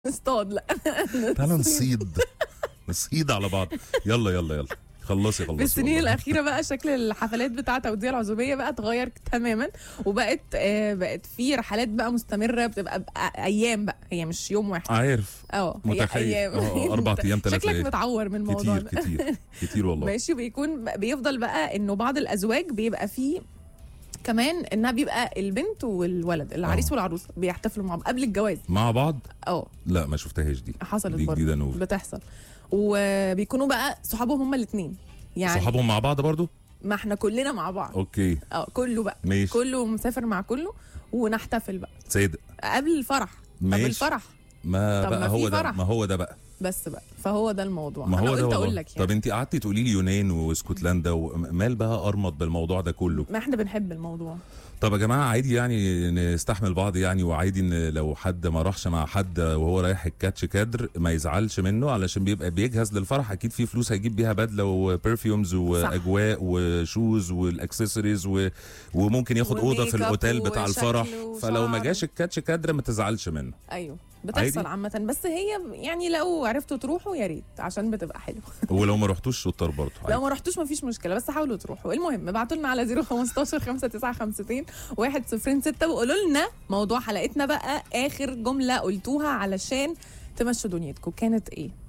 نصطاد لا تعالى نصيد نصيد على بعض يلا يلا يلا خلصي خلصي في السنين والله. الاخيره بقى شكل الحفلات بتاعه توديع العزوبيه بقى اتغير تماما وبقت آه بقت في رحلات بقى مستمره بتبقى بقى ايام بقى هي مش يوم واحد عارف اه هي متخيل ايام اه اربع ايام ثلاث شكلك ليالي متعور من الموضوع كتير ده كتير كتير والله ماشي بيكون بيفضل بقى انه بعض الازواج بيبقى فيه كمان انها بيبقى البنت والولد العريس اه. والعروسه بيحتفلوا مع بعض قبل الجواز مع بعض اه لا ما شفتهاش دي حصلت دي برضه جديده نور بتحصل وبيكونوا بقى صحابهم هما الاثنين يعني صحابهم مع بعض برضو ما احنا كلنا مع بعض اوكي اه كله بقى ماشي كله مسافر مع كله ونحتفل بقى صادق قبل الفرح طب ماشي. الفرح ما طب ما بقى في هو ده فرح. ما هو ده بقى بس بقى فهو ده الموضوع ما انا هو ده قلت اقول والله. لك يعني طب انت قعدتي تقولي لي يونان واسكتلندا ومال بقى ارمط بالموضوع ده كله ما احنا بنحب الموضوع طب يا جماعه عادي يعني نستحمل بعض يعني وعادي ان لو حد ما راحش مع حد وهو رايح الكاتش كادر ما يزعلش منه علشان بيبقى بيجهز للفرح اكيد في فلوس هيجيب بيها بدله وبرفيومز واجواء وشوز والاكسسوارز و... وممكن ياخد اوضه في وميك اب الاوتيل بتاع وشكل الفرح فلو ما وشعر. جاش الكاتش كادر ما تزعلش منه ايوه بتحصل عادي. عامة بس هي يعني لو عرفتوا تروحوا يا ريت عشان بتبقى حلوه ولو ما رحتوش شطار برضه لو عادي. ما رحتوش مفيش مشكله بس حاولوا تروحوا المهم ابعتوا لنا على 015 5952 106 وقولوا لنا موضوع حلقتنا بقى اخر جمله قلتوها علشان تمشوا دنيتكم كانت ايه